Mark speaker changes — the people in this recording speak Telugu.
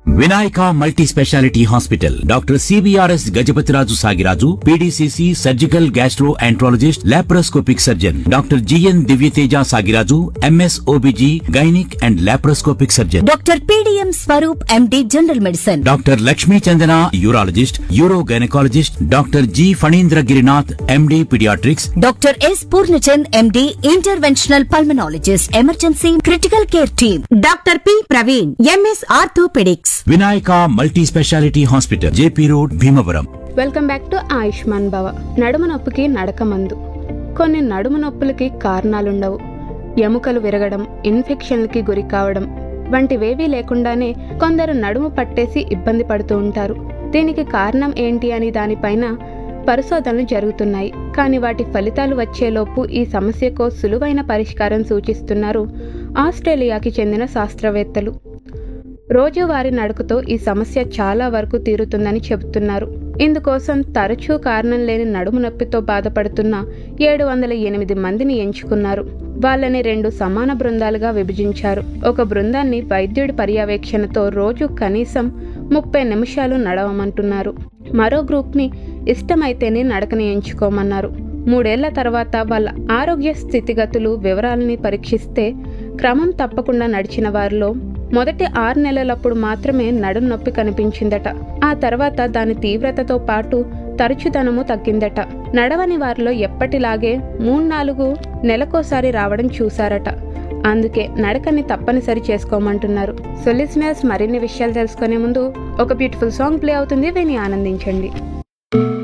Speaker 1: Vinayaka multi speciality hospital doctor CBRS Gajapathiraju Sagiraju PDCC surgical gastroenterologist laparoscopic surgeon doctor GN Divyateja Sagiraju MS OBG gynaec and laparoscopic surgeon
Speaker 2: doctor PDM Swaroop MD general medicine
Speaker 1: doctor Lakshmi Chandana urologist uro gynaecologist doctor G Phanindra Girinath MD paediatrics
Speaker 2: doctor S Purnachand MD interventional pulmonologist emergency critical care team
Speaker 3: doctor P Praveen MS orthopaedics
Speaker 1: Vinayaka multi speciality hospital JP road Bhimavaram
Speaker 4: welcome back to Ayushman Bhava నడుము నొప్పికి నడక మందు కొన్ని నడుము నొప్పులకి కారణాలుండవు ఎముకలు విరగడం ఇన్ఫెక్షన్లకి గురి కావడం వంటివేవీ లేకుండానే కొందరు నడుము పట్టేసి ఇబ్బంది పడుతూ ఉంటారు దీనికి కారణం ఏంటి అని దానిపైన పరిశోధనలు జరుగుతున్నాయి కానీ వాటి ఫలితాలు వచ్చేలోపు ఈ సమస్యకు సులువైన పరిష్కారం సూచిస్తున్నారు ఆస్ట్రేలియాకి చెందిన శాస్త్రవేత్తలు రోజువారీ నడకతో ఈ సమస్య చాలా వరకు తీరుతుందని చెబుతున్నారు ఇందుకోసం తరచూ కారణం లేని నడుము నొప్పితో బాధపడుతున్న ఏడు వందల ఎనిమిది మందిని ఎంచుకున్నారు వాళ్ళని రెండు సమాన బృందాలుగా విభజించారు ఒక బృందాన్ని వైద్యుడి పర్యవేక్షణతో రోజు కనీసం ముప్పై నిమిషాలు నడవమంటున్నారు మరో గ్రూప్ని ఇష్టమైతేనే నడకని ఎంచుకోమన్నారు మూడేళ్ల తర్వాత వాళ్ళ ఆరోగ్య స్థితిగతులు వివరాలని పరీక్షిస్తే క్రమం తప్పకుండా నడిచిన వారిలో మొదటి ఆరు నెలలప్పుడు మాత్రమే నడుం నొప్పి కనిపించిందట ఆ తర్వాత దాని తీవ్రతతో పాటు తరచుదనము తగ్గిందట నడవని వారిలో ఎప్పటిలాగే మూడు నాలుగు నెలకోసారి రావడం చూశారట అందుకే నడకని తప్పనిసరి చేసుకోమంటున్నారు సో లిసనర్స్ మరిన్ని విషయాలు తెలుసుకునే ముందు ఒక బ్యూటిఫుల్ సాంగ్ ప్లే అవుతుంది విని ఆనందించండి